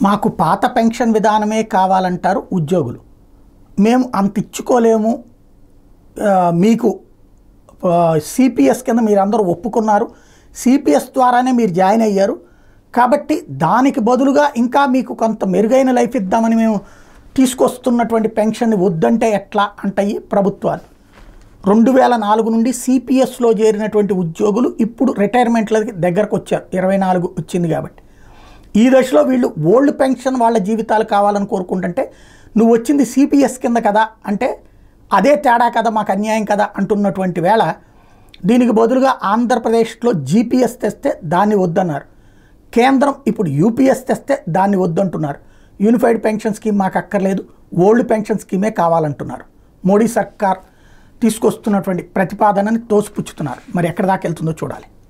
మాకు పాత పెన్షన్ విధానమే కావాలంటారు ఉద్యోగులు మేము అంత ఇచ్చుకోలేము ఆ, మీకు సిపిఎస్ కింద మీరు అందరూ ఒప్పుకున్నారు సిపిఎస్ ద్వారానే మీరు జాయిన్ అయ్యారు కాబట్టి దానికి బదులుగా ఇంకా మీకు కొంత మెరుగైన లైఫ్ ఇద్దామని మేము తీసుకొస్తున్నటువంటి పెన్షన్ని వద్దంటే ఎట్లా అంటాయి ప్రభుత్వాలు రెండు వేల నాలుగు నుండి సిపిఎస్లో చేరినటువంటి ఉద్యోగులు ఇప్పుడు రిటైర్మెంట్లకి దగ్గరకు వచ్చారు ఇరవై నాలుగు వచ్చింది కాబట్టి ఈ దశలో వీళ్ళు ఓల్డ్ పెన్షన్ వాళ్ళ జీవితాలు కావాలని కోరుకుంటుంటే నువ్వు వచ్చింది సిపిఎస్ కింద కదా అంటే అదే తేడా కదా మాకు అన్యాయం కదా అంటున్నటువంటి వేళ దీనికి బదులుగా ఆంధ్రప్రదేశ్లో జీపీఎస్ తెస్తే దాన్ని వద్దన్నారు కేంద్రం ఇప్పుడు యూపీఎస్ తెస్తే దాన్ని వద్దంటున్నారు యూనిఫైడ్ పెన్షన్ స్కీమ్ మాకు అక్కర్లేదు ఓల్డ్ పెన్షన్ స్కీమే కావాలంటున్నారు మోడీ సర్కార్ తీసుకొస్తున్నటువంటి ప్రతిపాదనని తోసిపుచ్చుతున్నారు మరి ఎక్కడి దాకా వెళ్తుందో చూడాలి